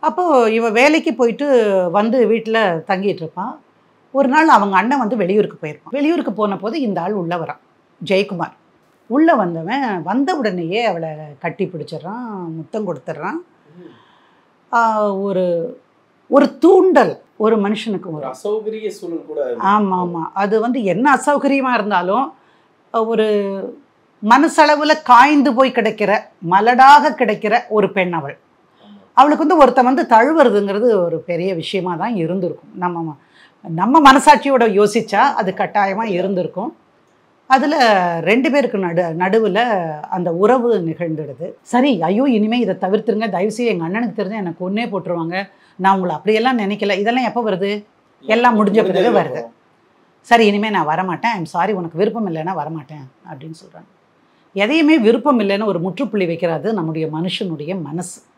அப்போது இவ வேலைக்கு போயிட்டு வந்து வீட்டில் தங்கிட்டு இருப்பான் ஒரு நாள் அவங்க அண்ணன் வந்து வெளியூருக்கு போயிருப்பான் வெளியூருக்கு போன போது இந்த ஆள் உள்ளே வரான் ஜெயக்குமார் உள்ளே வந்தவன் வந்த உடனேயே அவளை கட்டி பிடிச்சிடுறான் முத்தம் கொடுத்துட்றான் ஆஹ் ஒரு ஒரு தூண்டல் ஒரு மனுஷனுக்கு ஒரு வரும் அசௌகரிய சூழல் கூட ஆமாம் ஆமாம் அது வந்து என்ன அசௌகரியமாக இருந்தாலும் ஒரு மனசளவில் காய்ந்து போய் கிடைக்கிற மலடாக கிடைக்கிற ஒரு பெண் அவள் ஆமா. அவளுக்கு வந்து ஒருத்தன் வந்து தழுவுறதுங்கிறது ஒரு பெரிய விஷயமா தான் இருந்திருக்கும் நம்ம ம- நம்ம மனசாட்சியோட யோசிச்சா அது கட்டாயமாக இருந்திருக்கும் அதில் ரெண்டு பேருக்கு நடு நடுவில் அந்த உறவு நிகழ்ந்துடுது சரி ஐயோ இனிமேல் இதை தவிர்த்துருங்க தயவுசெய்து எங்கள் அண்ணனுக்கு தெரிஞ்சா எனக்கு ஒன்றே போட்டுருவாங்க நான் உங்களை அப்படியெல்லாம் நினைக்கல இதெல்லாம் எப்போ வருது எல்லாம் முடிஞ்ச பிறகு முடிஞ்சதுக்கு வருது. அப்புறம். சரி இனிமேல் நான் வரமாட்டேன் ஐம் சாரி உனக்கு விருப்பம் இல்லைன்னா வரமாட்டேன் அப்படின்னு சொல்கிறாங்க எதையுமே விருப்பம் இல்லைன்னு ஒரு முற்றுப்புள்ளி வைக்கிறது நம்முடைய மனுஷனுடைய மனசு